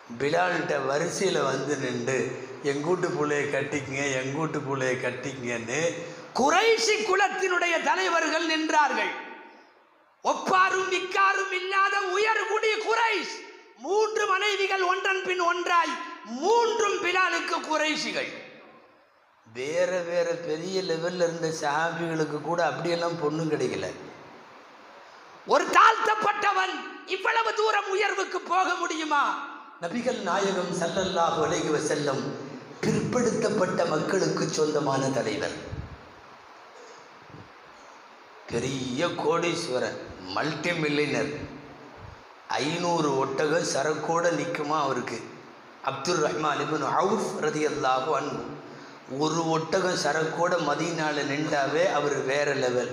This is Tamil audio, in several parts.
பிலால்கிட்ட வரிசையில் வந்து நின்று எங்கூட்டு புள்ளைய கட்டிக்கங்க எங்கூட்டு புள்ளைய கட்டிக்கங்கன்னு குறைஷி குலத்தினுடைய தலைவர்கள் நின்றார்கள் ஒப்பாரும் மிக்காரும் இல்லாத உயர்குடி குறைஷ் மூன்று மனைவிகள் ஒன்றன் பின் ஒன்றாய் மூன்றும் பிலாலுக்கு குறைஷிகள் வேற வேற பெரிய லெவல்ல இருந்த சாபிகளுக்கு கூட அப்படியெல்லாம் பொண்ணு கிடைக்கல ஒரு தாழ்த்தப்பட்டவன் இவ்வளவு தூரம் உயர்வுக்கு போக முடியுமா நபிகள் நாயகம் ஸல்லல்லாஹு அலைஹி வஸல்லம் பிற்படுத்தப்பட்ட மக்களுக்கு சொந்தமான தலைவர் பெரிய கோடீஸ்வரன் மல்டி மில்லியனர் ஐநூறு ஒட்டகம் சரக்கோட நிற்குமா அவருக்கு அப்துல் ரஹ்மான் இப்னு அவுஃப் ரதியல்லாஹு அன்ஹு ஒரு ஒட்டகம் சரக்கோட மதீனால நின்றாவே அவர் வேற லெவல்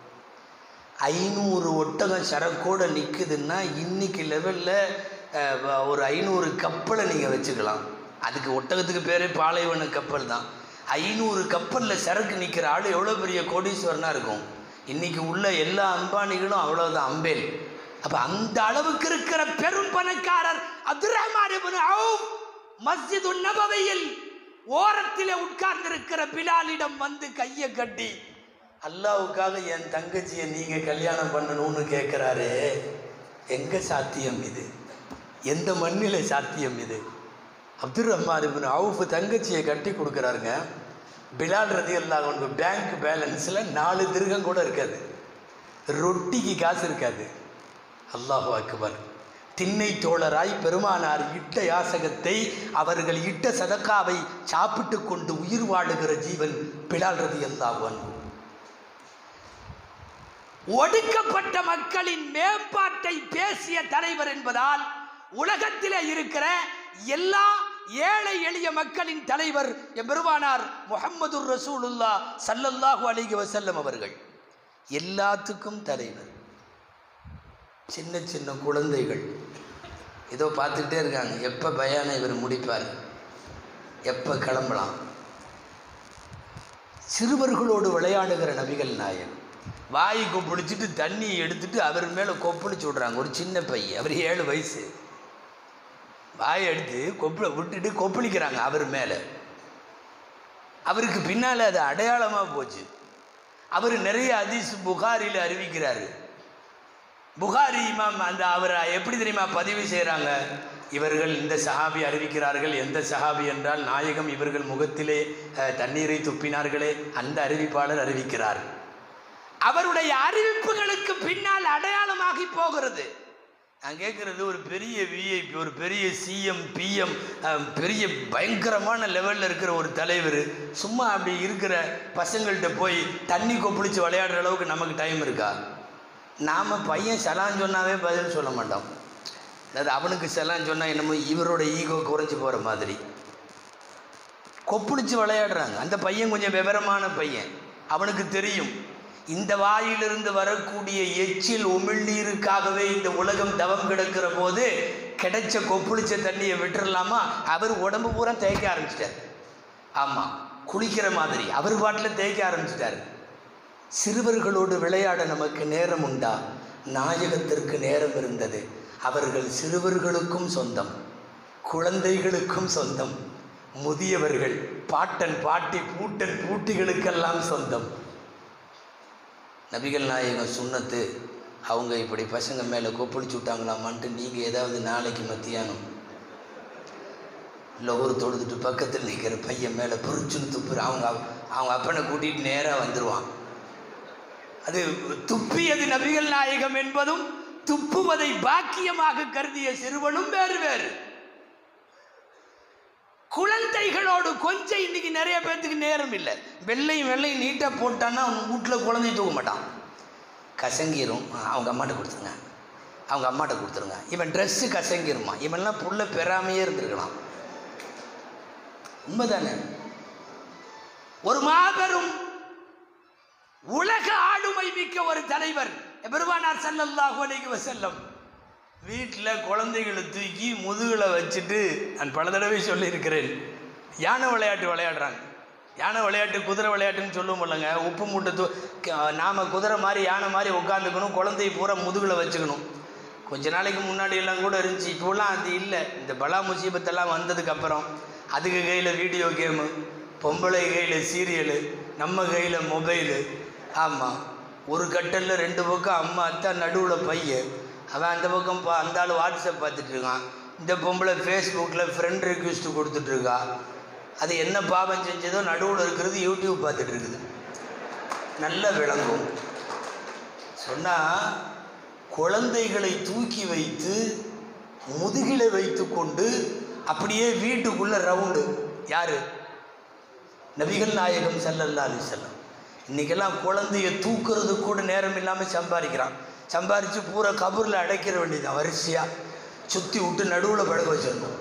ஐநூறு ஒட்டகம் சரக்கோட நிற்குதுன்னா இன்னைக்கு லெவலில் ஒரு ஐநூறு கப்பலை நீங்கள் வச்சுக்கலாம் அதுக்கு ஒட்டகத்துக்கு பேரே பாலைவன கப்பல் தான் ஐநூறு கப்பலில் சரக்கு நிற்கிற ஆள் எவ்வளோ பெரிய கோடீஸ்வரனாக இருக்கும் இன்னைக்கு உள்ள எல்லா அம்பானிகளும் அவ்வளோதான் அம்பேல் அப்ப அந்த அளவுக்கு இருக்கிற பெரும் பணக்காரர் அப்துல் ரஹ்மான் இப்னு அவுஃப் மஸ்ஜிது நபவியில் ஓரத்திலே உட்கார்ந்திருக்கிற பிலாலிடம் வந்து கையை கட்டி அல்லாவுக்காக என் தங்கச்சியை நீங்கள் கல்யாணம் பண்ணணும்னு கேட்குறாரு எங்கே சாத்தியம் இது எந்த மண்ணில் சாத்தியம் இது அப்துல் ரஹ்மான் இப்னு அவுஃப் தங்கச்சியை கட்டி கொடுக்குறாருங்க பிலால் ரதி அல்லாஹ் உனக்கு பேங்க் பேலன்ஸில் நாலு திருகம் கூட இருக்காது ரொட்டிக்கு காசு இருக்காது அல்லாஹு அக்பர் திண்ணை தோழராய் பெருமானார் இட்ட யாசகத்தை அவர்கள் இட்ட சதக்காவை சாப்பிட்டு கொண்டு உயிர் வாழுகிற ஜீவன் பிலால் ரதி அல்லாஹ் ஒடுக்கப்பட்ட மக்களின் மேம்பாட்டை பேசிய தலைவர் என்பதால் உலகத்திலே இருக்கிற எல்லா ஏழை எளிய மக்களின் தலைவர் எம்பெருமானார் முகமது ரசூலுல்லா சல்லல்லாஹு அலைஹி வஸல்லம் அவர்கள் எல்லாத்துக்கும் தலைவர் சின்ன சின்ன குழந்தைகள் ஏதோ பார்த்துக்கிட்டே இருக்காங்க எப்போ பயானை இவர் முடிப்பார் எப்போ கிளம்பலாம் சிறுவர்களோடு விளையாடுகிற நபிகள் நாயன் வாய் கொப்பளிச்சுட்டு தண்ணி எடுத்துட்டு அவர் மேலே கொப்பளிச்சு விட்றாங்க ஒரு சின்ன பையன் அவர் ஏழு வயசு வாயை எடுத்து கொப்பளை விட்டுட்டு கொப்பளிக்கிறாங்க அவர் மேலே அவருக்கு பின்னால் அது அடையாளமாக போச்சு அவர் நிறைய ஹதீஸ் புகாரில் அறிவிக்கிறாரு புகாரி இமாம் அந்த அவர் எப்படி தெரியுமா பதிவு செய்கிறாங்க இவர்கள் இந்த சஹாபி அறிவிக்கிறார்கள் எந்த சஹாபி என்றால் நாயகம் இவர்கள் முகத்திலே அஹ், தண்ணீரை துப்பினார்களே அந்த அறிவிப்பாளர் அறிவிக்கிறார் அவருடைய அறிவிப்புகளுக்கு பின்னால் அடையாளமாகி போகிறது நான் கேட்குறது ஒரு பெரிய விஐபி ஒரு பெரிய சிஎம் பிஎம் பெரிய பயங்கரமான லெவலில் இருக்கிற ஒரு தலைவர் சும்மா அப்படி இருக்கிற பசங்கள்கிட்ட போய் தண்ணி கொப்பளிச்சு விளையாடுற அளவுக்கு நமக்கு டைம் இருக்கா நாம் பையன் செலான் சொன்னாவே பதில் சொல்ல மாட்டோம் அதாவது அவனுக்கு செலான் சொன்னால் என்னமோ இவரோட ஈகோ குறைஞ்சி போகிற மாதிரி கொப்பளிச்சு விளையாடுறாங்க அந்த பையன் கொஞ்சம் விவரமான பையன் அவனுக்கு தெரியும் இந்த வாயிலிருந்து வரக்கூடிய எச்சில் உமிழ்நீருக்காகவே இந்த உலகம் தவம் கிடக்கிற போது கிடைச்ச கொப்புளிச்ச தண்ணியை விட்டுறலாமா அவர் உடம்பு பூரா தேய்க்க ஆரம்பிச்சிட்டார் ஆமாம் குளிக்கிற மாதிரி அவர் பாட்டில் தேய்க்க ஆரம்பிச்சிட்டார் சிறுவர்களோடு விளையாட நமக்கு நேரம் உண்டா நாயகத்திற்கு நேரம் இருந்தது அவர்கள் சிறுவர்களுக்கும் சொந்தம் குழந்தைகளுக்கும் சொந்தம் முதியவர்கள் பாட்டன் பாட்டி பூட்டன் பூட்டிகளுக்கெல்லாம் சொந்தம் நபிகள் நாயகம் சுன்னத்து அவங்க இப்படி பசங்க மேலே கொப்பளிச்சு விட்டாங்களாமான்ட்டு நீங்கள் ஏதாவது நாளைக்கு மத்தியானம் இல்லை ஒரு தொழுதுட்டு பக்கத்தில் நிற்கிற பையன் மேலே பொறிச்சுன்னு துப்புற அவங்க அவங்க அப்பனை கூட்டிகிட்டு நேராக வந்துடுவான் அது துப்பியது நபிகள் நாயகம் என்பதும் துப்புவதை பாக்கியமாக கருதிய சிறுவனும் வேறு வேறு குழந்தைகளோடு கொஞ்சம் இன்னைக்கு நிறைய பேர்த்துக்கு நேரம் இல்லை வெள்ளையும் வெள்ளையும் நீட்டாக போட்டான்னா அவன் வீட்டில் குழந்தைய தூக்க மாட்டான் கசங்கிரும் அவங்க அம்மாட்ட கொடுத்துருங்க அவங்க அம்மாட்ட கொடுத்துருங்க இவன் ட்ரெஸ்ஸு கசங்கிருமா இவன்லாம் புள்ள பெறாமையே இருந்திருக்கலாம் உண்மைதானே ஒரு மாபெரும் உலக ஆளுமை மிக்க ஒரு தலைவர் பெருமானார் ஸல்லல்லாஹு அலைஹி வஸல்லம் வீட்டில் குழந்தைகளை தூக்கி முதுகில் வச்சுட்டு நான் பல தடவை சொல்லியிருக்கிறேன் யானை விளையாட்டு விளையாடுறாங்க யானை விளையாட்டு குதிரை விளையாட்டுன்னு சொல்லுவோம் இல்லைங்க உப்பு மூட்டை தூ க- நாம குதிரை மாதிரி யானை மாதிரி உட்காந்துக்கணும் குழந்தைய பூரா முதுகில் வச்சுக்கணும் கொஞ்ச நாளைக்கு முன்னாடி எல்லாம் கூட இருந்துச்சு இப்போலாம் அது இல்லை இந்த பலா முசீபத்தெல்லாம் வந்ததுக்கப்புறம் அதுக்கு கையில் வீடியோ கேமு பொம்பளை கையில் சீரியலு நம்ம கையில் மொபைலு ஆமாம் ஒரு கட்டலில் ரெண்டு பக்கம் அம்மா அத்தா நடுவில் பையன் அவன் அந்த பக்கம் பா அந்த ஆள் வாட்ஸ்அப் பார்த்துட்டு இருக்கான் இந்த பொம்பளை ஃபேஸ்புக்கில் ஃப்ரெண்ட் ரிக்வெஸ்ட் கொடுத்துட்ருக்கா அது என்ன பாவம் செஞ்சதோ நடுவில் இருக்கிறது யூடியூப் பார்த்துட்டு இருக்குது நல்ல விளங்கும் சொன்னால் குழந்தைகளை தூக்கி வைத்து முதுகில வைத்து கொண்டு அப்படியே வீட்டுக்குள்ள ரவுண்டு யாரு நபிகள் நாயகம் ஸல்லல்லாஹு அலைஹி வஸல்லம் இன்னைக்கெல்லாம் குழந்தைய தூக்குறது கூட நேரம் இல்லாமல் சம்பாதிக்கிறான் சம்பாரித்து பூரா கபூரில் அடைக்கிற வேண்டியதான் வரிசையாக சுற்றி விட்டு நடுவில் படுக்க வச்சிடணும்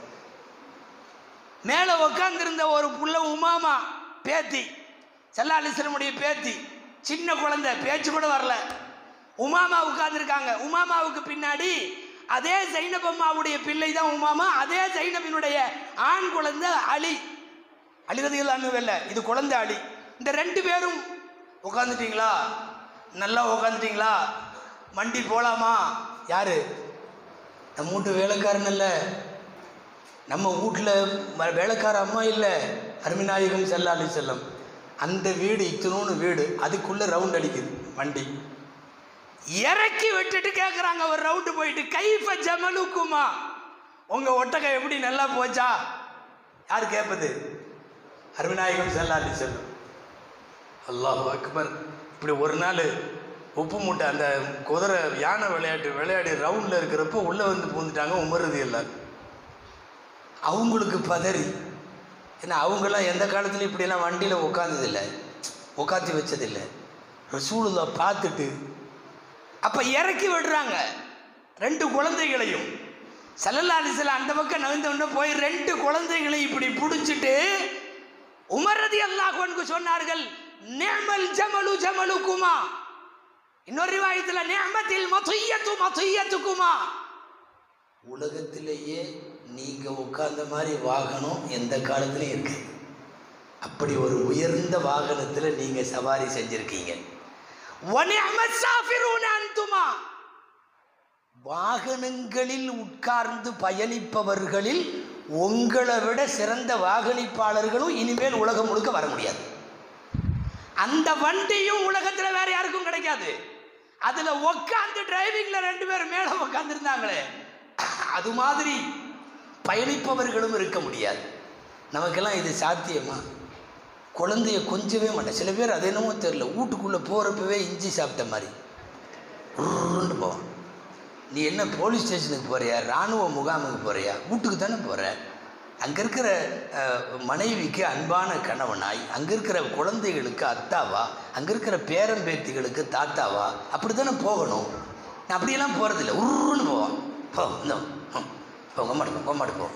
மேலே உக்காந்துருந்த ஒரு புள்ள உமாமா பேத்தி சல்லா அலிஸ்லமுடைய பேத்தி சின்ன குழந்தை பேச்சு கூட வரல உமாமா உட்கார்ந்துருக்காங்க உமாமாவுக்கு பின்னாடி அதே ஜைனபம்மாவுடைய பிள்ளை தான் உமாமா அதே ஜைனபினுடைய ஆண் குழந்தை அலி அழுகிறதுகள் அண்ணுவில்லை இது குழந்தை அழி இந்த ரெண்டு பேரும் உட்காந்துட்டீங்களா நல்லா உட்காந்துட்டீங்களா மண்டி போகலாமா யாரு நம்ம வீட்டு வேலைக்காரன் இல்லை நம்ம வீட்டில் வேலைக்கார அம்மா இல்லை அருமிநாயகம் செல்லா அலி செல்லம் அந்த வீடு இத்தனோன்னு வீடு அதுக்குள்ளே ரவுண்ட் அடிக்குது வண்டி இறக்கி விட்டுட்டு கேட்குறாங்க ஒரு ரவுண்டு போயிட்டு கைஃப ஜமலுக்குமா உங்க ஒட்டகம் எப்படி நல்லா போச்சா யார் கேட்பது அருவிநாயகம் செல்லா அலி செல்லம் அல்லாஹ் அக்பர் இப்படி ஒரு நாள் உப்பு மூட்டை அந்த குதிரை யானை விளையாட்டு விளையாடி ரவுண்டில் இருக்கிறப்போ உள்ளே வந்து பூந்துட்டாங்க உமருது எல்லாரும் அவங்களுக்கு பதறி ஏன்னா அவங்களாம் எந்த காலத்துலையும் இப்படியெல்லாம் வண்டியில் உட்காந்ததில்லை உட்காந்து வச்சதில்லை ரசூலுல்லா பார்த்துட்டு அப்ப இறக்கி விடுறாங்க ரெண்டு குழந்தைகளையும் சல்லல்லா அலிஸ்லாம் அந்த பக்கம் நகர்ந்தவொடனே போய் ரெண்டு குழந்தைகளையும் இப்படி பிடிச்சிட்டு உமரதி அல்லாஹ்வனுக்கு சொன்னார்கள் நேமல் ஜமலு ஜமலுக்குமா இன்னொரு ரிவாயத்துல நேமத்தில் மதுய்யத்து மதுய்யத்துக்குமா உலகத்திலேயே நீங்கள் உட்கார்ந்த மாதிரி வாகனம் எந்த காலத்துலையும் இருக்கு அப்படி ஒரு உயர்ந்த வாகனத்தில் நீங்கள் சவாரி செஞ்சுருக்கீங்க வனிஅமத் சாஃபிரூன அன்துமா வாகனங்களில் உட்கார்ந்து பயணிப்பவர்களில் உங்களை விட சிறந்த வாகனிப்பாளர்களும் இனிமேல் உலகம் முழுக்க வர முடியாது அந்த வண்டியும் உலகத்துல வேற யாருக்கும் கிடைக்காது அதுல உட்காந்து டிரைவிங்ல ரெண்டு பேரும் மேல உட்கார்ந்து இருந்தாங்களே அது மாதிரி பயணிப்பவர்களும் இருக்க முடியாது நமக்கெல்லாம் இது சாத்தியமா குழந்தைய கொஞ்சவே மாட்டேன் சில பேர் அது என்னமோ தெரில வீட்டுக்குள்ளே போகிறப்பவே இஞ்சி சாப்பிட்ட மாதிரி உருண்டு போவான் நீ என்ன போலீஸ் ஸ்டேஷனுக்கு போறியா இராணுவ முகாமுக்கு போறியா வீட்டுக்கு தானே போகிற அங்கே இருக்கிற அஹ், மனைவிக்கு அன்பான கணவனாய் அங்கே இருக்கிற குழந்தைகளுக்கு அத்தாவா அங்கே இருக்கிற பேரம்பேத்திகளுக்கு தாத்தாவா அப்படி தானே போகணும் நான் அப்படியெல்லாம் போகிறதில்ல உருன்னு போவான் போ இந்த ம், போ கொம்மாடு போ கொம்மாடு போ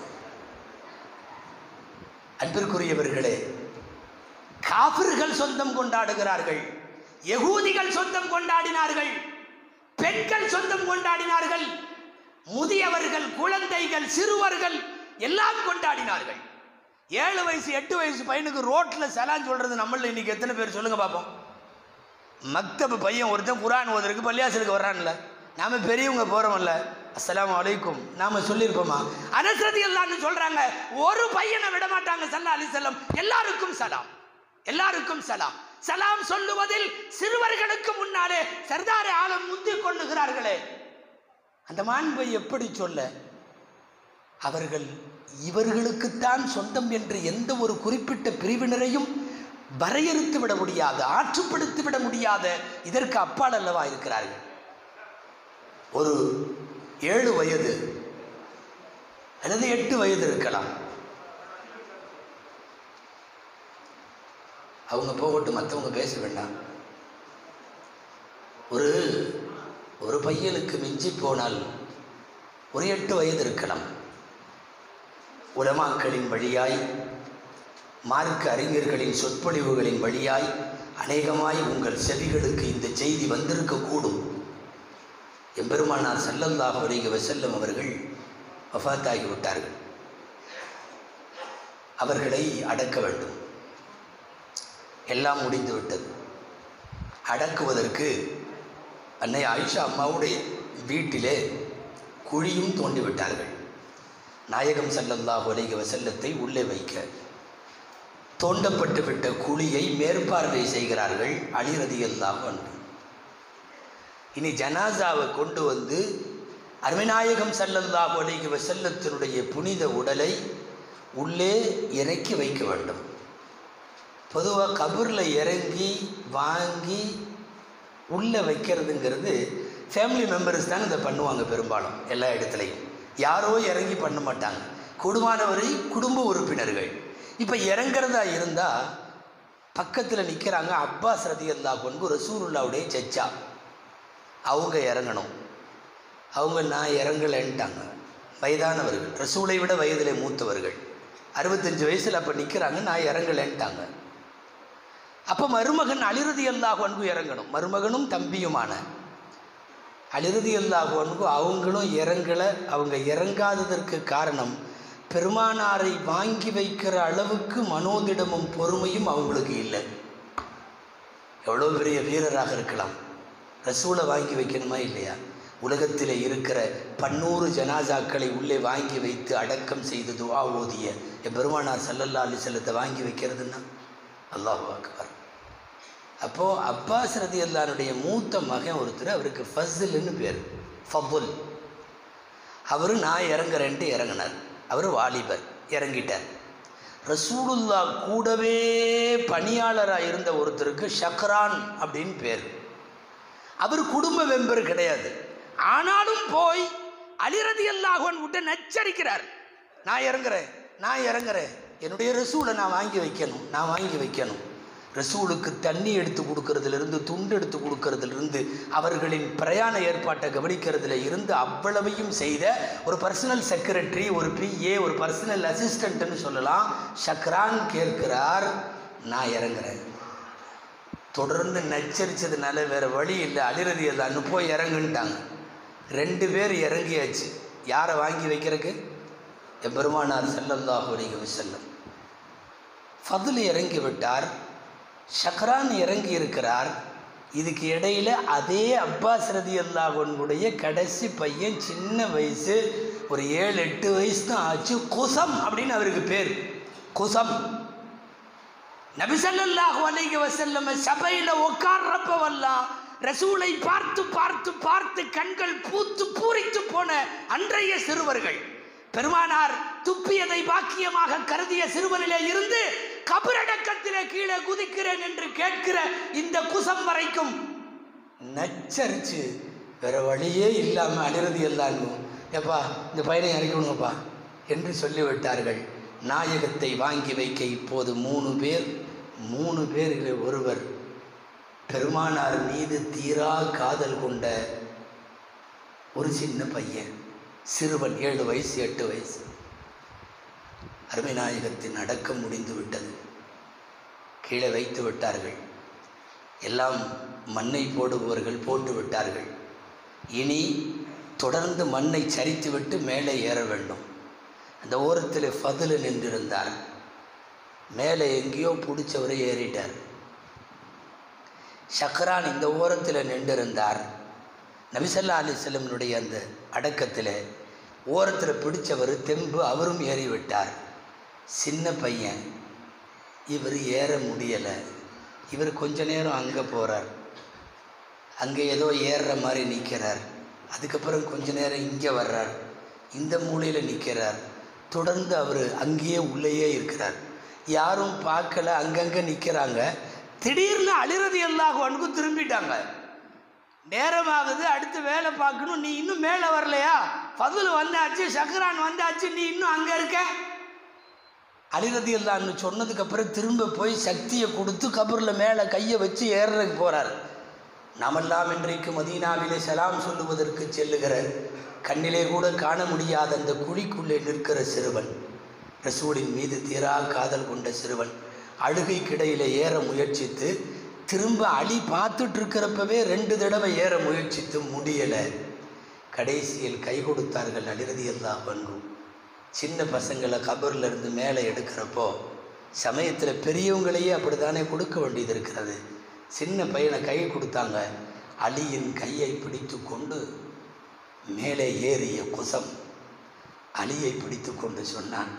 அன்பிற்குரியவர்களே காபிர்கள் சொந்தம் கொண்டாடுகிறார்கள் யகூதிகள் சொந்தம் கொண்டாடினார்கள் பெண்கள் சொந்தம் கொண்டாடினார்கள் முதியவர்கள் குழந்தைகள் சிறுவர்கள் எல்லாம் கொண்டாடினார்கள் ஏழு வயசு எட்டு வயசு பையனுக்கு ரோட்ல சலான் சொல்றது நம்மள இன்னைக்கு எத்தனை பேர் சொல்லுங்க பார்ப்போம் மக்தபு பையன் ஒருத்தன் குரான் ஓதுறதுக்கு பள்ளியாசலுக்கு வர்றான்ல நாம பெரியவங்க போகிறோம்ல அஸ்ஸலாமு அலைக்கும் நாம சொல்லியிருப்போமா அனஸ்ரதி எல்லாம்னு சொல்றாங்க ஒரு பையனை விட மாட்டாங்க சல்லா அலி செல்லம் எல்லாருக்கும் சலாம் எல்லாருக்கும் சலாம் சலாம் சொல்லுவதில் சிறுவர்களுக்கு முன்னாலே சர்தாரே ஆலம் முந்திக் கொள்ளுகிறார்களே அந்த மாண்பை எப்படி சொல்ல அவர்கள் இவர்களுக்குத்தான் சொந்தம் என்று எந்த ஒரு குறிப்பிட்ட பிரிவினரையும் வரையறுத்து விட முடியாத ஆற்றுப்படுத்தி விட முடியாத இதற்கு அப்பால் அல்லவா இருக்கிறார்கள் ஒரு ஏழு வயது அல்லது எட்டு வயது இருக்கலாம் அவங்க போகட்டும் மற்றவங்க பேச வேண்டாம் ஒரு ஒரு பையனுக்கு மிஞ்சி போனால் ஒரு எட்டு வயது இருக்கலாம் உலமாக்களின் வழியாய் மார்க்க அறிஞர்களின் சொற்பொழிவுகளின் வழியாய் அநேகமாய் உங்கள் செவிகளுக்கு இந்த செய்தி வந்திருக்கக்கூடும் எம்பெருமானார் ஸல்லல்லாஹு அலைஹி வஸல்லம் அவர்கள் வஃபாத்தாகி விட்டார்கள் அவர்களை அடக்க வேண்டும் எல்லாம் முடிந்து விட்டது அடக்குவதற்கு அன்னை ஆயிஷா அம்மாவுடைய வீட்டிலே குழியும் தோண்டி விட்டார்கள் நாயகம் ஸல்லல்லாஹு அலைஹி வஸல்லத்தை உள்ளே வைக்க தோண்டப்பட்டு விட்ட குழியை மேற்பார்வை செய்கிறார்கள் அலி ரதியல்லாஹு அன்ஹு இனி ஜனாசாவை கொண்டு வந்து அருமைநாயகம் ஸல்லல்லாஹு அலைஹி வஸல்லத்தினுடைய புனித உடலை உள்ளே இறக்கி வைக்க வேண்டும் பொதுவாக கபூரில் இறங்கி வாங்கி உள்ளே வைக்கிறதுங்கிறது ஃபேமிலி மெம்பர்ஸ் தாங்க இதை பண்ணுவாங்க பெரும்பாலும் எல்லா இடத்துலையும் யாரோ இறங்கி பண்ண மாட்டாங்க கூடுமானவரை குடும்ப உறுப்பினர்கள் இப்போ இறங்குறதா இருந்தால் பக்கத்தில் நிற்கிறாங்க அப்பாஸ் ரதி அல்லா கொண்டு ரசூருல்லாவுடைய சச்சா அவங்க இறங்கணும் அவங்க நான் இறங்கலைன்ட்டாங்க வயதானவர்கள் ரசூலை விட வயதில் மூத்தவர்கள் அறுபத்தஞ்சு வயசில் அப்போ நிற்கிறாங்க நான் இறங்கலைன்ட்டாங்க அப்போ மருமகன் அலிரதி அல்லாஹ் அன்பு இறங்கணும் மருமகனும் தம்பியுமான அலிரதி அல்லாஹ் அன்பு அவங்களும் இறங்கலை அவங்க இறங்காததற்கு காரணம் பெருமானாரை வாங்கி வைக்கிற அளவுக்கு மனோதிடமும் பொறுமையும் அவங்களுக்கு இல்லை எவ்வளோ பெரிய வீரராக இருக்கலாம் ரசூலை வாங்கி வைக்கணுமா இல்லையா உலகத்தில் இருக்கிற பன்னூறு ஜனாசாக்களை உள்ளே வாங்கி வைத்து அடக்கம் செய்து துவா ஓதிய என் பெருமானார் சல்லல்லா அலி செல்லத்தை வாங்கி வைக்கிறதுன்னா அல்லாஹ் அக்பர் அப்போது அப்பாஸ் ரதி அல்லானுடைய மூத்த மகன் ஒருத்தர் அவருக்கு ஃபஸ்லுன்னு பேர் ஃபபுல் அவர் நான் இறங்குறேன்ட்டு இறங்கினார் அவர் வாலிபர் இறங்கிட்டார் ரசூலுல்லா கூடவே பணியாளராக இருந்த ஒருத்தருக்கு ஷக்ரான் அப்படின்னு பேர் அவர் குடும்ப மெம்பர் கிடையாது ஆனாலும் போய் அலிரதி அல்லாஹன் விட்டு நச்சரிக்கிறார் நான் இறங்குறேன் நான் இறங்குறேன் என்னுடைய ரசூலை நான் வாங்கி வைக்கணும் நான் வாங்கி வைக்கணும் ரசூலுக்கு தண்ணி எடுத்து கொடுக்கறதுலேருந்து துண்டு எடுத்து கொடுக்கறதுலேருந்து அவர்களின் பிரயாண ஏற்பாட்டை கவனிக்கிறதுல இருந்து அவ்வளவையும் செய்த ஒரு பர்சனல் செக்ரட்டரி ஒரு பிஏ ஒரு பர்சனல் அசிஸ்டண்ட்னு சொல்லலாம் ஷக்ரான் கேட்கிறார் நான் இறங்குறேன் தொடர்ந்து நச்சரித்ததுனால வேறு வழி இல்லை அலிரதி அல்லான்னு போய் இறங்குன்ட்டாங்க ரெண்டு பேர் இறங்கியாச்சு யாரை வாங்கி வைக்கிறதுக்கு எம்பெருமானார் செல்லல்லாஹு அலைஹி வஸல்லம் ஃபதுல் இறங்கி விட்டார் ஷக்ரான் இறங்கி இருக்கிறார் இதுக்கு இடையில அதே அப்பாஸ் ரதி அல்லாஹனுடைய கடைசி பையன் சின்ன வயசு ஒரு ஏழு எட்டு வயசு தான் ஆச்சு குசம் அப்படின்னு அவருக்கு பேர் குசம் நபிசல்லாஹு அலைஹி வஸல்லம் சபையில் உட்கார்றப்பவெல்லாம் ரசூலை பார்த்து பார்த்து பார்த்து கண்கள் பூத்து பூரித்து போன அன்றைய சிறுவர்கள் பெருமானார் துப்பியதை பாக்கியமாக கருதிய சிறுவனிலே இருந்து கபரடக்கத்திலே கீழே குதிக்கிறேன் என்று கேட்கிற இந்த குசம் வரைக்கும் நச்சரிச்சு வேற வழியே இல்லாமல் அழிறது எல்லாரும் எப்பா இந்த பையனை இறக்கணுங்கப்பா என்று சொல்லிவிட்டார்கள் நாயகத்தை வாங்கி வைக்க இப்போது மூணு பேர் மூணு பேரில் ஒருவர் பெருமானார் மீது தீரா காதல் கொண்ட ஒரு சின்ன பையன் சிறுவன் ஏழு வயசு எட்டு வயசு அருமை நாயகத்தின் அடக்கம் முடிந்து விட்டது கீழே வைத்து விட்டார்கள் எல்லாம் மண்ணை போடுபவர்கள் போட்டு விட்டார்கள் இனி தொடர்ந்து மண்ணை சரித்துவிட்டு மேலே ஏற வேண்டும் அந்த ஓரத்தில் ஃபதுல நின்றிருந்தார் மேலே எங்கேயோ பிடிச்சவரை ஏறிட்டார் ஷக்ரான் இந்த ஓரத்தில் நின்றிருந்தார் நபிசல்லா அலிஸ்லம்னுடைய அந்த அடக்கத்தில் ஓரத்தில் பிடிச்சவர் தெம்பு அவரும் ஏறிவிட்டார் சின்ன பையன் இவர் ஏற முடியலை இவர் கொஞ்ச நேரம் அங்கே போகிறார் அங்கே ஏதோ ஏறுற மாதிரி நிற்கிறார் அதுக்கப்புறம் கொஞ்ச நேரம் இங்கே வர்றார் இந்த மூலையில் நிற்கிறார் தொடர்ந்து அவர் அங்கேயே உள்ளேயே இருக்கிறார் யாரும் பார்க்கல அங்கங்கே நிற்கிறாங்க திடீர்னு அழிறது எல்லாகும் திரும்பிட்டாங்க நேரமாகுது அடுத்து வேலை பார்க்கணும் நீ இன்னும் மேலே வரலையா ஃபதுல் வந்தாச்சு சக்கரான் வந்தாச்சு நீ இன்னும் அங்கே இருக்க அலிரதி அல்லான்னு சொன்னதுக்கு அப்புறம் திரும்ப போய் சக்தியை கொடுத்து கபரில் மேலே கையை வச்சு ஏறுறதுக்கு போகிறார் நாமெல்லாம் இன்றைக்கு மதீனாவிலே சலாம் சொல்லுவதற்கு செல்லுகிற கண்ணிலே கூட காண முடியாத அந்த குழிக்குள்ளே நிற்கிற சிறுவன் ரசூலின் மீது தீரா காதல் கொண்ட சிறுவன் அழுகை கிடையில ஏற முயற்சித்து திரும்ப அலி பார்த்துட்டு இருக்கிறப்பவே ரெண்டு தடவை ஏற முயற்சித்து முடியலை கடைசியில் கை கொடுத்தார்கள் அலிரதி எல்லா பண்பும் சின்ன பசங்களை கபரில் இருந்து மேலே எடுக்கிறப்போ சமயத்தில் பெரியவங்களையே அப்படி தானே கொடுக்க வேண்டியது இருக்கிறது சின்ன பையனை கை கொடுத்தாங்க அலியின் கையை பிடித்து கொண்டு மேலே ஏறிய குசம் அலியை பிடித்து கொண்டு சொன்னான்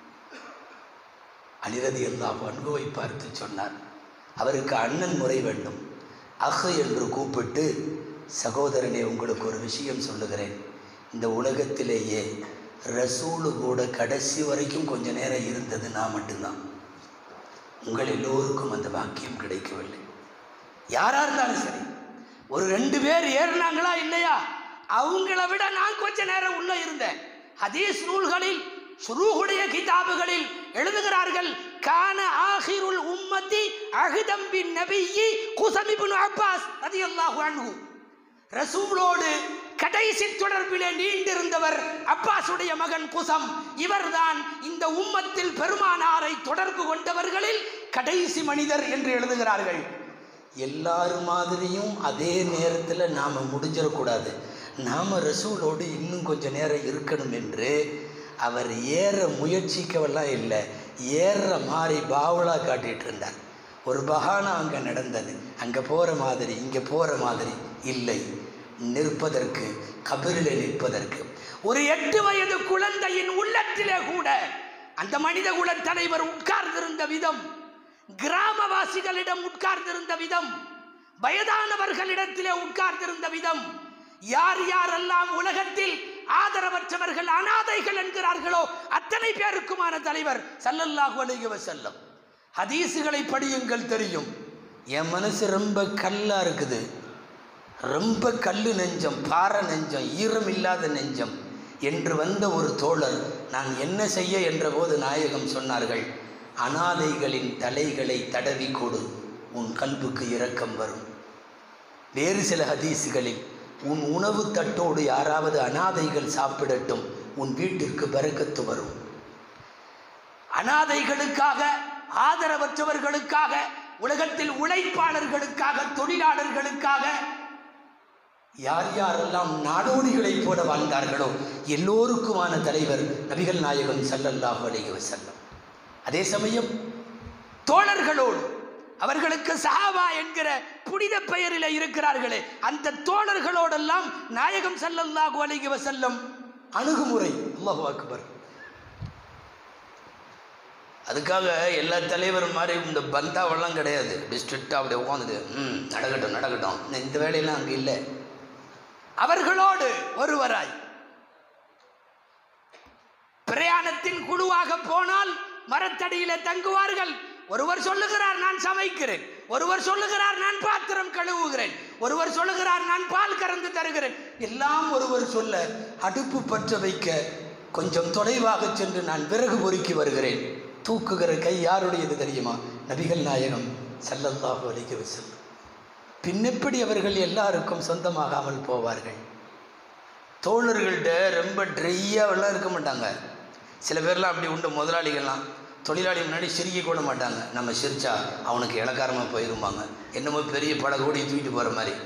அலிரதி எல்லா அன்புவை பார்த்து சொன்னார் அவருக்கு அண்ணன் முறை வேண்டும் அஹ் என்று கூப்பிட்டு சகோதரனே உங்களுக்கு ஒரு விஷயம் சொல்லுகிறேன் இந்த உலகத்திலேயே ரசூலு கூட கடைசி வரைக்கும் கொஞ்ச நேரம் இருந்தது நான் மட்டும்தான் உங்கள் எல்லோருக்கும் அந்த பாக்கியம் கிடைக்கவில்லை யாரா இருந்தாலும் சரி ஒரு ரெண்டு பேர் ஏறினாங்களா இல்லையா அவங்கள விட நான் கொஞ்ச நேரம் உள்ள இருந்தேன் ஹதீஸ் நூல்களில் சுரூஹுடைய கிதாபுகளில் எழுதுகிறார்கள் கான ஆஹிருல் உம்மத்தி அஹ்தம்பின் நபியி குசமிபுன் அப்பாஸ் ரதியல்லாஹு அன்ஹு ரசூலோடு கடைசி தொடர்பிலே நீண்டிருந்தவர் அப்பாசுடைய மகன் குசம் இவர்தான் இந்த உம்மத்தில் பெருமானாரை தொடர்பு கொண்டவர்களில் கடைசி மனிதர் என்று எழுதுகிறார்கள் எல்லாரும் மாதிரியும் அதே நேரத்தில் நாம் முடிஞ்சிடக்கூடாது நாம் ரசூலோடு இன்னும் கொஞ்ச நேரம் இருக்கணும் என்று அவர் ஏற முயற்சிக்கவெல்லாம் இல்லை ஏறுற மாதிரி பாவலா காட்டிட்டு இருந்தார் ஒரு பகானா அங்கே நடந்தது அங்கே போகிற மாதிரி இங்கே போகிற மாதிரி இல்லை நிற்பதற்கு கபிரில் நிற்பதற்கு ஒரு எட்டு வயது குழந்தையின் உள்ளத்திலே கூட அந்த மனித குல தலைவர் உட்கார்ந்திருந்த விதம் கிராமவாசிகளிடம் உட்கார்ந்திருந்த விதம் வயதானவர்களிடத்திலே உட்கார்ந்திருந்த விதம் யார் யாரெல்லாம் உலகத்தில் ஆதரவற்றவர்கள் அனாதைகள் என்கிறார்களோ அத்தனை பேருக்குமான தலைவர் சல்லல்லாஹு அலைஹி வஸல்லம் ஹதீஸுகளை படியுங்கள் தெரியும் என் மனசு ரொம்ப கல்லா இருக்குது ரொம்ப கல்லு நெஞ்சம் பாறை நெஞ்சம் ஈரம் இல்லாத நெஞ்சம் என்று வந்த ஒரு தோழர் நான் என்ன செய்ய என்றபோது நாயகம் சொன்னார்கள் அனாதைகளின் தலைகளை தடவி கொடு உன் கல்புக்கு இரக்கம் வரும் வேறு சில ஹதீஸுகளில் உன் உணவு தட்டோடு யாராவது அனாதைகள் சாப்பிடட்டும் உன் வீட்டிற்கு பரக்கத்து வரும் அனாதைகளுக்காக ஆதரவற்றவர்களுக்காக உலகத்தில் உழைப்பாளர்களுக்காக தொழிலாளர்களுக்காக யார் யாரெல்லாம் நாடோடிகளைப் போல வாழ்ந்தார்களோ எல்லோருக்குமான தலைவர் நபிகள் நாயகம் ஸல்லல்லாஹு அலைஹி வஸல்லம் அதே சமயம் தோழர்களோடு அவர்களுக்கு சஹாபா என்கிற புனித பெயரில் இருக்கிறார்களே அந்த தோழர்களோடெல்லாம் நாயகம் ஸல்லல்லாஹு அலைஹி வஸல்லம் அணுகுமுறை அல்லாஹு அக்பர் அதுக்காக எல்லா தலைவரும் மாதிரி இந்த பந்தாவெல்லாம் கிடையாது இப்படி ஸ்ட்ரிக்டாக அப்படி உட்காந்துட்டு ம் நடக்கட்டும் நடக்கட்டும் இந்த- இந்த வேலையெல்லாம் அங்கே இல்லை அவர்களோடு ஒருவராய் பிரயாணத்தின் குழுவாக போனால் மரத்தடியில தங்குவார்கள் ஒருவர் சொல்லுகிறார் நான் சமைக்கிறேன் ஒருவர் சொல்லுகிறார் நான் பாத்திரம் கழுவுகிறேன் ஒருவர் சொல்லுகிறார் நான் பால் கறந்து தருகிறேன் எல்லாம் ஒருவர் சொல்ல அடுப்பு பற்ற வைக்க கொஞ்சம் தொலைவாக சென்று நான் விறகு பொறுக்கி வருகிறேன் தூக்குகிற கை யாருடையது தெரியுமா நபிகள் நாயகம் ஸல்லல்லாஹு அலைஹி வஸல்லம் பின்னெப்படி அவர்கள் எல்லாருக்கும் சொந்தமாகாமல் போவார்கள் தோழர்கள்ட்ட ரொம்ப ட்ரையாவெல்லாம் இருக்க மாட்டாங்க சில பேர்லாம் அப்படி உண்டு முதலாளிகள்லாம் தொழிலாளி முன்னாடி சிரிக்க கூட மாட்டாங்க நம்ம சிரிச்சா அவனுக்கு இலக்காரமாக போயிருப்பாங்க என்னமோ பெரிய பல கோடி தூக்கிட்டு போகிற மாதிரி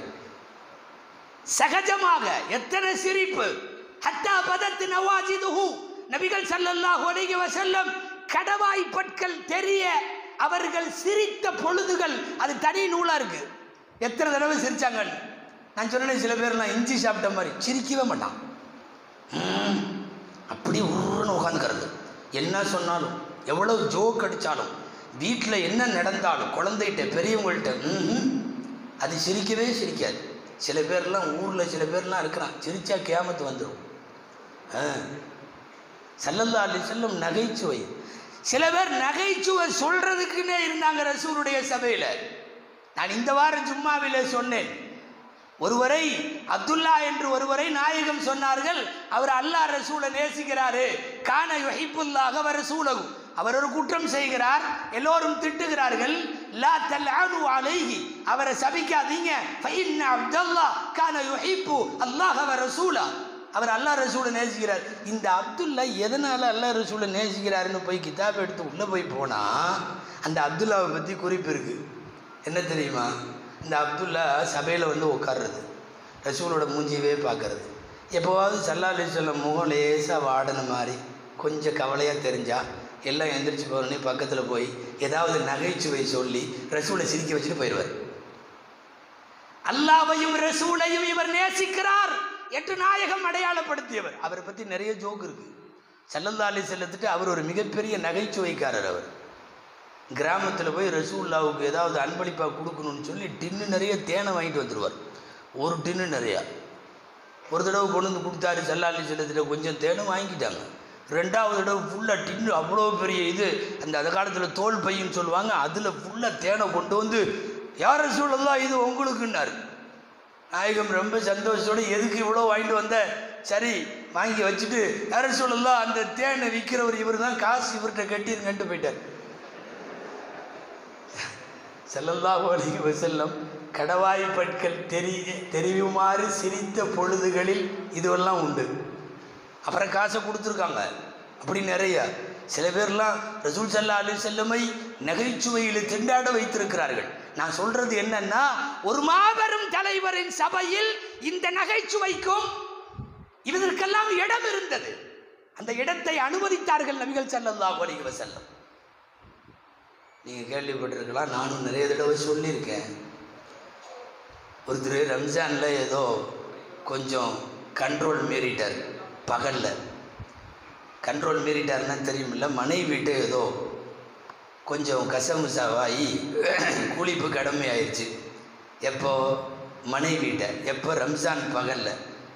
சகஜமாக எத்தனை சிரிப்பு ஹத்தா பதத்து நவாஜிதுஹு நபிகள் ஸல்லல்லாஹு அலைஹி வஸல்லம் கடவாய் பற்கள் தெரிய அவர்கள் சிரித்த பொழுதுகள் அது தனி நூலா இருக்கு எத்தனை தடவை சிரிச்சாங்கன்னு நான் சொன்னேன் சில பேர்லாம் இஞ்சி சாப்பிட்ட மாதிரி சிரிக்கவே மாட்டான் ம், அப்படி உருன்னு உட்காந்துக்கிறது என்ன சொன்னாலும் எவ்வளவு ஜோக் அடித்தாலும் வீட்டில் என்ன நடந்தாலும் குழந்தைகிட்ட பெரியவங்கள்ட்ட ம்ஹும், அது சிரிக்கவே சிரிக்காது சில பேர்லாம் ஊரில் சில பேர்லாம் இருக்கிறான் சிரிச்சா கியாமத்து வந்துடும் ஆ சல்லல்லா அலி செல்லம் நகைச்சுவை சில பேர் நகைச்சுவை சொல்றதுக்குன்னே இருந்தாங்க ரசூலுடைய சபையில நான் இந்த வாரம் ஜும்மாவிலே சொன்னேன் ஒருவரை அப்துல்லா என்று ஒருவரை நாயகம் சொன்னார்கள் அவர் அல்லாஹ் ரசூலை நேசிக்கிறாரு கான யுஹிப்புல்லாக அவர் ரசூலகு அவர் ஒரு குற்றம் செய்கிறார் எல்லோரும் திட்டுகிறார்கள் லா தல்அனு அலைஹி அவரை சபிக்காதீங்க ஃபஇன்ன அப்துல்லா கான யுஹிப்பு அல்லாஹ் வ ரசூலா அவர் அல்லாஹ் ரசூலை நேசிக்கிறார் இந்த அப்துல்லா எதனால் அல்லாஹ் ரசூலை நேசிக்கிறாருன்னு போய் கிதாப் எடுத்து உள்ளே போய் போனால் அந்த அப்துல்லாவை பற்றி குறிப்பு இருக்குது என்ன தெரியுமா இந்த அப்துல்லா சபையில் வந்து உட்கார்றது ரசூலோட மூஞ்சியவே பார்க்கறது எப்போவாவது சல்லா அலி சொல்ல முகம் லேசாக வாடின மாதிரி கொஞ்சம் கவலையாக தெரிஞ்சா எல்லாம் எந்திரிச்சு போகிறோன்னே பக்கத்தில் போய் ஏதாவது நகைச்சுவை சொல்லி ரசூலை சிரிக்க வச்சுட்டு போயிடுவார் அல்லாவையும் ரசூலையும் இவர் நேசிக்கிறார் எட்டு நாயகம் அடையாளப்படுத்தியவர் அவரை பற்றி நிறைய ஜோக் இருக்கு சல்லல்லா அலி செல்லத்துட்டு அவர் ஒரு மிகப்பெரிய நகைச்சுவைக்காரர் அவர் கிராமத்தில் போய் ரசூல்லாவுக்கு ஏதாவது அன்பளிப்பாக கொடுக்கணும்னு சொல்லி டின்னு நிறைய தேனை வாங்கிட்டு வந்துடுவார் ஒரு டின்னு நிறையா ஒரு தடவை கொண்டு வந்து கொடுத்தாரு சல்லா அலி செல்லத்திட்ட கொஞ்சம் தேனும் வாங்கிட்டாங்க ரெண்டாவது தடவை ஃபுல்லாக டின்னு அவ்வளோ பெரிய இது அந்த அந்த காலத்தில் தோல் பையன்னு சொல்லுவாங்க அதில் ஃபுல்லாக தேனை கொண்டு வந்து யார் ரசூலல்லா இது உங்களுக்குன்னாரு நாயகம் ரொம்ப சந்தோஷத்தோட எதுக்கு இவ்வளோ வாங்கிட்டு வந்த சரி வாங்கி வச்சுட்டு யார சொல்லலாம் அந்த தேனை விற்கிறவர் இவர் தான் காசு இவர்கிட்ட கட்டிருங்கன்ட்டு போயிட்டார் செல்லல்லாஹு அலைஹி வஸல்லம் கடவாய் பற்கள் தெரிய தெரியுமாறு சிரித்த பொழுதுகளில் இதுவெல்லாம் உண்டு அப்புறம் காசை கொடுத்துருக்காங்க அப்படி நிறைய சில பேர்லாம் ரசூல் சல்லா அலி செல்லமை நகைச்சுவையில் திண்டாட வைத்திருக்கிறார்கள் நான் சொல்றது என்னன்னா ஒரு மாபெரும் தலைவரின் சபையில் இந்த நகைச்சுவைக்கும் இதற்கெல்லாம் இடம் இருந்தது அந்த இடத்தை அனுமதித்தார்கள் நபிகள் ஸல்லல்லாஹு அலைஹி வஸல்லம் நீங்கள் கேள்விப்பட்டிருக்கலாம் நானும் நிறைய தடவை சொல்லியிருக்கேன் ஒருத்தர் ரம்ஜானில் ஏதோ கொஞ்சம் கண்ட்ரோல் மீறிட்டார் பகலில் கண்ட்ரோல் மீறிட்டாருன்னா தெரியுமில்ல மனைவிட்டு ஏதோ கொஞ்சம் கசமுசாவாகி கூலிப்பு கடமை ஆயிடுச்சு எப்போ மனைவிட்ட எப்போ ரம்ஜான் பகலில்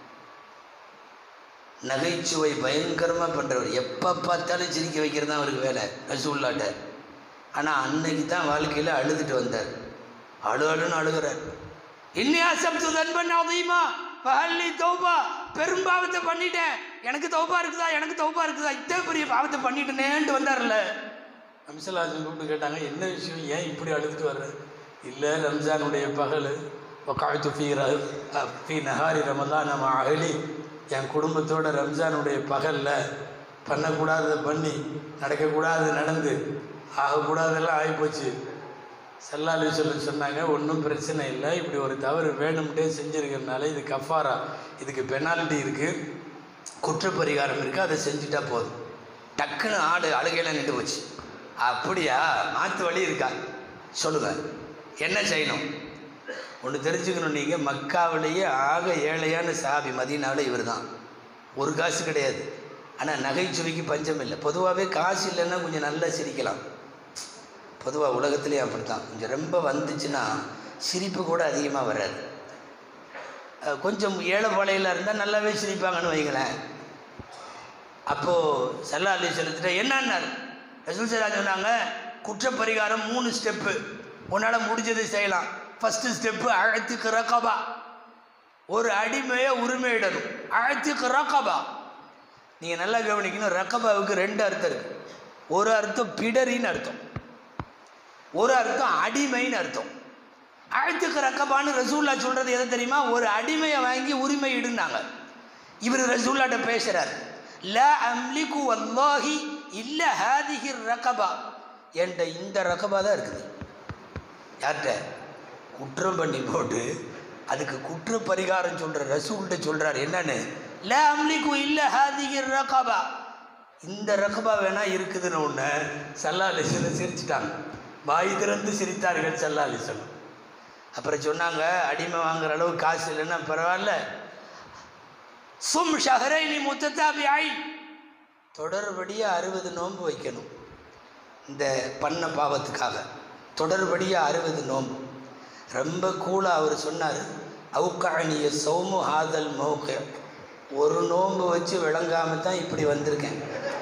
நகைச்சுவை பயங்கரமாக பண்ணுறவர் எப்போ பார்த்தாலும் சிரிக்க வைக்கிறது தான் அவருக்கு வேலை ரசூல்லாட்ட ஆனால் அன்னைக்கு தான் வாழ்க்கையில் அழுதுட்டு வந்தார் அழு அழுன்னு அழுகிறார் இன்னியா சப்து தன்பன் அதிகமா பஹல்லி தௌபா பெரும் பாவத்தை பண்ணிட்டேன் எனக்கு தௌபா இருக்குதா எனக்கு தௌபா இருக்குதா இத்தனை பெரிய பாவத்தை பண்ணிட்டேனேன்ட்டு வந்தார்ல ரம்சலாஜன் கூப்பிட்டு கேட்டாங்க என்ன விஷயம் ஏன் இப்படி அழுதுட்டு வர்ற இல்லை ரம்ஜானுடைய பகல் காய்த்து ஃபீ ர ஃபீ நஹாரி ரமதான் நம்ம அகலி என் குடும்பத்தோட ரம்ஜானுடைய பகலில் பண்ணக்கூடாததை பண்ணி நடக்கக்கூடாது நடந்து ஆகக்கூடாதெல்லாம் ஆகிப்போச்சு செல்லாலி சொல்ல சொன்னாங்க ஒன்றும் பிரச்சனை இல்லை இப்படி ஒரு தவறு வேணும்ட்டே செஞ்சுருக்கிறதுனால இது கஃபாரா இதுக்கு பெனால்ட்டி இருக்குது குற்றப்பரிகாரம் இருக்குது அதை செஞ்சுட்டா போதும் டக்குன்னு ஆடு அழுகையில் நின்று போச்சு அப்படியா மாற்று வழி இருக்கா சொல்லுங்கள் என்ன செய்யணும் ஒன்று தெரிஞ்சுக்கணும் நீங்கள் மக்காவிலேயே ஆக ஏழையான சாபி மதீனாவில் இவர் தான் ஒரு காசு கிடையாது ஆனால் நகைச்சுவைக்கு பஞ்சம் இல்லை பொதுவாகவே காசு இல்லைன்னா கொஞ்சம் நல்லா சிரிக்கலாம் பொதுவாக உலகத்துலேயே அப்படி தான் கொஞ்சம் ரொம்ப வந்துச்சுன்னா சிரிப்பு கூட அதிகமாக வராது அஹ் கொஞ்சம் ஏழை பாளையில் இருந்தால் நல்லாவே சிரிப்பாங்கன்னு வைங்களேன் அப்போது சல்லா அலி செலுத்திட்ட என்னன்னார் ரசூல் சல்லா சொன்னாங்க குற்றப்பரிகாரம் மூணு ஸ்டெப்பு உன்னால் முடிஞ்சதை செய்யலாம் ஃபஸ்ட்டு ஸ்டெப்பு அழைத்துக்கு ரகபா ஒரு அடிமையை உரிமையிடணும் அழைத்துக்கு ரகபா நீங்கள் நல்லா கவனிக்கணும் ரகபாவுக்கு ரெண்டு அர்த்தம் இருக்குது ஒரு அர்த்தம் பிடரின்னு அர்த்தம் ஒரு அர்த்தம் அடிமைன்னு அர்த்தம் அழைத்துக்கு ரக்கபான்னு ரசூல்லா சொல்கிறது எது தெரியுமா ஒரு அடிமையை வாங்கி உரிமை இடுனாங்க இவர் ரசூல்லாட்ட பேசுகிறார் ல அம்லிகு வல்லாஹி இல்ல ஹாதிஹி ரகபா என்கிட்ட இந்த ரகபா தான் இருக்குது யார்கிட்ட குற்றம் பண்ணி போட்டு அதுக்கு குற்ற பரிகாரம் சொல்கிற ரசூல்கிட்ட சொல்கிறார் என்னன்னு ல அம்லிகு இல்ல ஹாதிஹி ரகபா இந்த ரகபா வேணா இருக்குதுன்னு ஒன்று சல்லா அலிஸ்வலம் சிரிச்சிட்டாங்க வாய் திறந்து சிரித்தார்கள் சல்லா அலிஸ்வலம் அப்புறம் சொன்னாங்க அடிமை வாங்குற அளவு காசு இல்லைன்னா பரவாயில்ல சும் ஷஹரை நீ முத்தத்தாபியாய் தொடர்படியாக அறுபது நோன்பு வைக்கணும் இந்த பண்ண பாவத்துக்காக தொடர்படியாக அறுபது நோன்பு ரொம்ப கூலாக அவர் சொன்னார் அவுக்காணிய சௌமு ஹாதல் மௌக ஒரு நோன்பு வச்சு விளங்காம தான் இப்படி வந்திருக்கேன்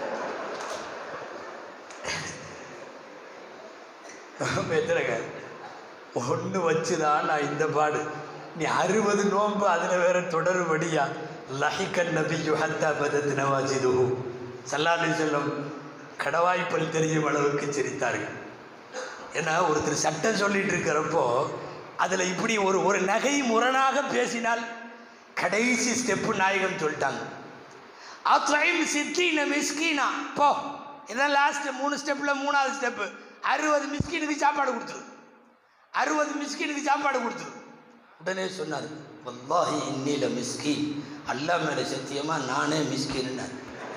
எத்தனைங்க ஒன்று வச்சு தான் நான் இந்த பாடு நீ அறுபது நோன்பு அதில் வேற தொடர்படியா லஹிகன் நபி யுஹத்தா பதத் நவாஜிதுஹு சல்லாலி செல்லம் கடவாய்ப்பல் தெரியும் அளவுக்கு சிரித்தார்கள் ஏன்னா ஒருத்தர் சட்டம் சொல்லிட்டு இருக்கிறப்போ அதில் இப்படி ஒரு ஒரு நகை முரணாக பேசினால் கடைசி ஸ்டெப்பு நாயகம் சொல்லிட்டாங்க அத்ரைம் சித்தீன மிஸ்கீனா போ இதான் லாஸ்ட் மூணு ஸ்டெப்பில் மூணாவது ஸ்டெப்பு அறுபது மிஸ்கினுக்கு சாப்பாடு கொடுத்துரு அறுபது மிஸ்கினுக்கு சாப்பாடு கொடுத்துரு உடனே சொன்னார் வல்லாஹி இன்னில மிஸ்கின் அல்லா மேலே சத்தியமா நானே மிஸ்கின்னார்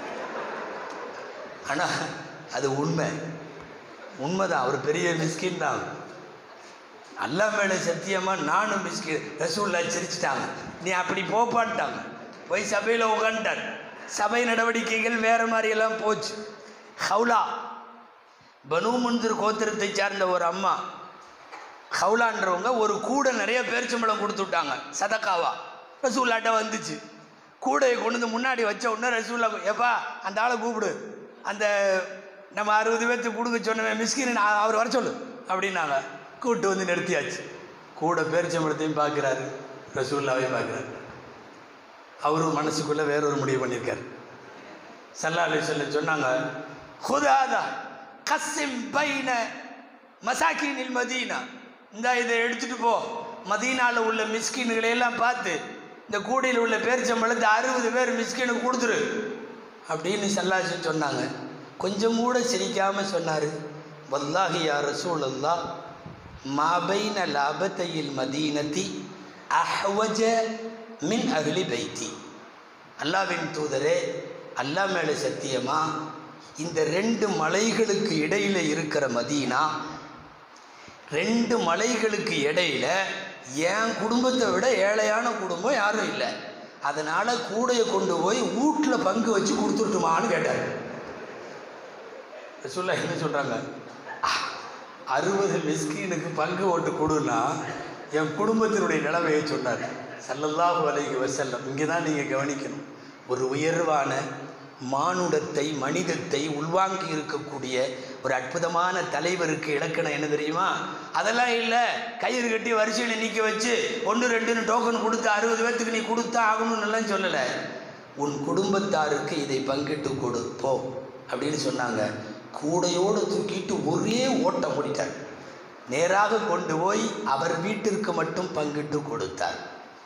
ஆனால் அது உண்மை உண்மைதான் அவர் பெரிய மிஸ்கின் தான் அல்லா மேலே சத்தியமா நானும் மிஸ்கின் ரசூல்லா சிரிச்சிட்டாங்க நீ அப்படி போப்பான்ட்டாங்க போய் சபையில் உட்காந்துட்டார் சபை நடவடிக்கைகள் வேற மாதிரி எல்லாம் போச்சு ஹவுலா பனு முன்திர் கோத்திரத்தை சார்ந்த ஒரு அம்மா ஹவுலான்றவங்க ஒரு கூடை நிறைய பேரிச்சம்பழம் கொடுத்து விட்டாங்க சதக்காவா ரசூல்லாட்ட வந்துச்சு கூடையை கொண்டு வந்து முன்னாடி வச்ச உடனே ரசூல்லா ஏப்பா அந்த ஆளை கூப்பிடு அந்த நம்ம அறுபது பேர்த்துக்கு கொடுக்க சொன்ன மிஸ்கின் அவர் வர சொல்லு அப்படின்னாங்க கூப்பிட்டு வந்து நிறுத்தியாச்சு கூட பேரிச்சம்பழத்தையும் பார்க்குறாரு ரசூல்லாவையும் பார்க்குறாரு அவரும் மனசுக்குள்ளே வேற ஒரு முடிவு பண்ணியிருக்காரு சல்லா அலி சொல்ல சொன்னாங்க ஹுதாதா கஸ்ஸிம் பைன மசாக்கினில் மதீனா இந்த இதை எடுத்துட்டு போ மதீனாவில் உள்ள மிஸ்கின்களை எல்லாம் பார்த்து இந்த கூடையில் உள்ள பேரிச்சம்பழத்தை அறுபது பேர் மிஸ்கினுக்கு கொடுத்துரு அப்படின்னு சல்லாசி சொன்னாங்க கொஞ்சம் கூட சிரிக்காம சொன்னார் வல்லாஹி யா ரசூலல்லா மாபைன லாபத்தையில் மதீனத்தி அஹ்வஜ மின் அகலி பைத்தி அல்லாவின் தூதரே அல்லாஹ் மேலே சத்தியமா இந்த ரெண்டு மலைகளுக்கு இடையில இருக்கிற மதீனா ரெண்டு மலைகளுக்கு இடையில என் குடும்பத்தை விட ஏழையான குடும்பம் யாரும் இல்லை அதனால கூடையை கொண்டு போய் வீட்டில் பங்கு வச்சு கொடுத்துட்டுமான்னு கேட்டார் சொல்ல என்ன சொல்றாங்க அறுபது மிஸ்கீனுக்கு பங்கு ஓட்டு கொடுன்னா என் குடும்பத்தினுடைய நிலைமையை சொன்னார் சல்லல்லாஹு அலைஹி வஸல்லம் இங்கே தான் நீங்கள் கவனிக்கணும் ஒரு உயர்வான மானுடத்தை மனிதத்தை உள்வாங்கி இருக்கக்கூடிய ஒரு அற்புதமான தலைவருக்கு இலக்கணம் என்ன தெரியுமா அதெல்லாம் இல்லை கயிறு கட்டி வரிசையில் நிற்க வச்சு ஒன்று ரெண்டுன்னு டோக்கன் கொடுத்து அறுபது பேர்த்துக்கு நீ கொடுத்தா ஆகணும்னு எல்லாம் சொல்லலை உன் குடும்பத்தாருக்கு இதை பங்கிட்டு கொடு போ அப்படின்னு சொன்னாங்க கூடையோடு தூக்கிட்டு ஒரே ஓட்டம் முடித்தார் நேராக கொண்டு போய் அவர் வீட்டிற்கு மட்டும் பங்கிட்டு கொடுத்தார்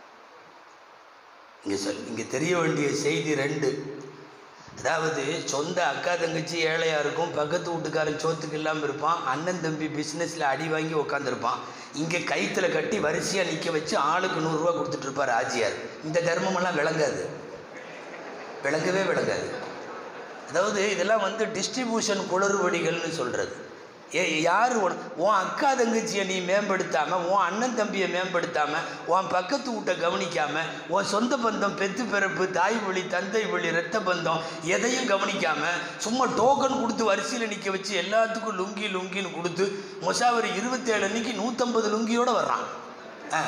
இங்கே சொல் இங்கே தெரிய வேண்டிய செய்தி ரெண்டு அதாவது சொந்த அக்கா தங்கச்சி ஏழையாக இருக்கும் பக்கத்து வீட்டுக்காரன் சோத்துக்கு இல்லாமல் இருப்பான் அண்ணன் தம்பி பிஸ்னஸில் அடி வாங்கி உட்காந்துருப்பான் இங்கே கைத்தில் கட்டி வரிசையாக நிற்க வச்சு ஆளுக்கு நூறுரூவா கொடுத்துட்டு இருப்பார் ஆஜியார் இந்த தர்மமெல்லாம் விளங்காது விளங்கவே விளங்காது அதாவது இதெல்லாம் வந்து டிஸ்ட்ரிபியூஷன் குளறுபடிகள்னு சொல்கிறது ஏ யார் உன உன் அக்கா தங்கச்சியை நீ மேம்படுத்தாமல் உன் அண்ணன் தம்பியை மேம்படுத்தாமல் உன் பக்கத்து வீட்டை கவனிக்காமல் உன் சொந்த பந்தம் பெத்து பிறப்பு தாய் வழி தந்தை வழி ரத்த பந்தம் எதையும் கவனிக்காமல் சும்மா டோக்கன் கொடுத்து வரிசையில் நிற்க வச்சு எல்லாத்துக்கும் லுங்கி லுங்கின்னு கொடுத்து மொசாவரி இருபத்தேழு அன்னைக்கு நூற்றம்பது லுங்கியோடு வர்றான் ஆ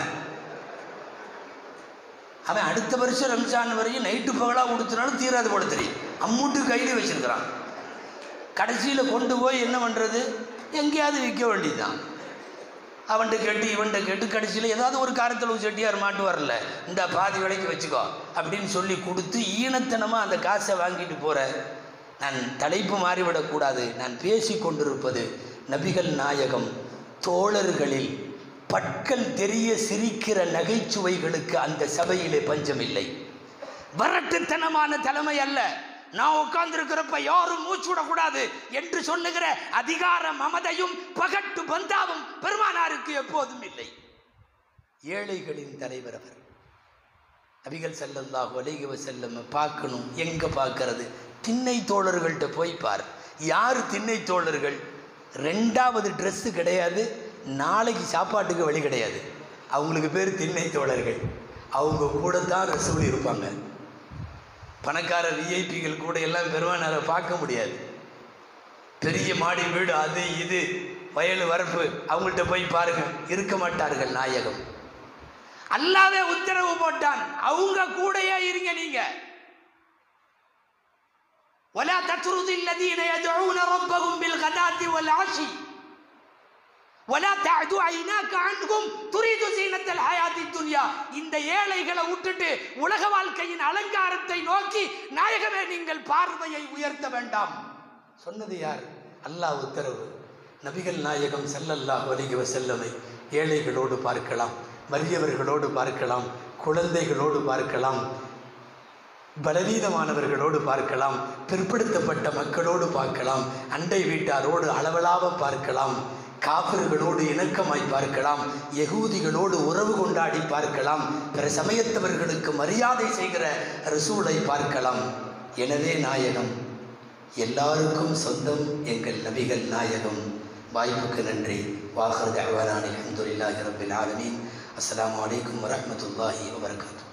அவன் அடுத்த வருஷம் ரம்ஜான் வரையும் நைட்டு பகலாக கொடுத்தனாலும் தீராது போட தெரியும் அம்மூட்டு கையில் வச்சிருக்கிறான் கடைசியில் கொண்டு போய் என்ன பண்ணுறது எங்கேயாவது விற்க வேண்டியதுதான் அவன்கிட்ட கேட்டு இவன்கிட்ட கேட்டு கடைசியில் ஏதாவது ஒரு காரத்தளவு செட்டியார் மாட்டு வரல இந்த பாதி விலைக்கு வச்சுக்கோ அப்படின்னு சொல்லி கொடுத்து ஈனத்தனமாக அந்த காசை வாங்கிட்டு போகிற நான் தலைப்பு மாறிவிடக்கூடாது நான் பேசி கொண்டிருப்பது நபிகள் நாயகம் தோழர்களில் பற்கள் தெரிய சிரிக்கிற நகைச்சுவைகளுக்கு அந்த சபையிலே பஞ்சமில்லை வரட்டுத்தனமான தலைமை அல்ல நான் உட்கார்ந்திருக்கிறப்ப யாரும் மூச்சு விடக்கூடாது என்று சொல்லுகிற அதிகார மமதையும் பகட்டு பந்தாவும் பெருமானாருக்கு எப்போதும் இல்லை ஏழைகளின் தலைவர் அவர் நபிகள் செல்லல்லாஹு அலைஹி வஸல்லம் பார்க்கணும் எங்க பார்க்கறது திண்ணை தோழர்கள்ட்ட போய் பார் யார் திண்ணை தோழர்கள் ரெண்டாவது ட்ரெஸ்ஸு கிடையாது நாளைக்கு சாப்பாட்டுக்கு வழி கிடையாது அவங்களுக்கு பேர் திண்ணை தோழர்கள் அவங்க கூட தான் ரசூல் இருப்பாங்க பணக்கார விஐபிகள் கூட எல்லாம் பெருமானாரை பார்க்க முடியாது பெரிய மாடி வீடு அது இது வயல் வரப்பு அவங்கள்ட்ட போய் பாருங்க இருக்க மாட்டார்கள் நாயகம் அல்லாவே உத்தரவு போட்டான் அவங்க கூடயே இருங்க நீங்க ولا تطرد الذين يدعون ربهم بالغداة والعشي ولا تعد عيناك عنهم تريد زينة الحياة الدنيا இந்த ஏழைகளை விட்டுட்டு உலக வாழ்க்கையின் அலங்காரத்தை நோக்கி நாயகமே நீங்கள் பார்வையை உயர்த்த வேண்டாம் சொன்னது யார் அல்லாஹ் உத்தரவு நபிகள் நாயகம் ஸல்லல்லாஹு அலைஹி வஸல்லமை ஏழைகளோடு பார்க்கலாம் வறியவர்களோடு பார்க்கலாம் குழந்தைகளோடு பார்க்கலாம் பலவீனமானவர்களோடு பார்க்கலாம் பிற்படுத்தப்பட்ட மக்களோடு பார்க்கலாம் அண்டை வீட்டாரோடு அளவலாவ பார்க்கலாம் காபிர்களோடு இணக்கமாய் பார்க்கலாம் யகூதிகளோடு உறவு கொண்டாடி பார்க்கலாம் பிற சமயத்தவர்களுக்கு மரியாதை செய்கிற ரசூலை பார்க்கலாம் எனவே நாயகம் எல்லாருக்கும் சொந்தம் எங்கள் நபிகள் நாயகம் வாய்ப்புக்கு நன்றி வாஹர் தஹ்வானானி அஹமதுல்லாஹி ரபில் ஆலமீன் அஸ்ஸலாமு அலைக்கும் வரஹ்மத்துல்லாஹி வபரகாத்துஹு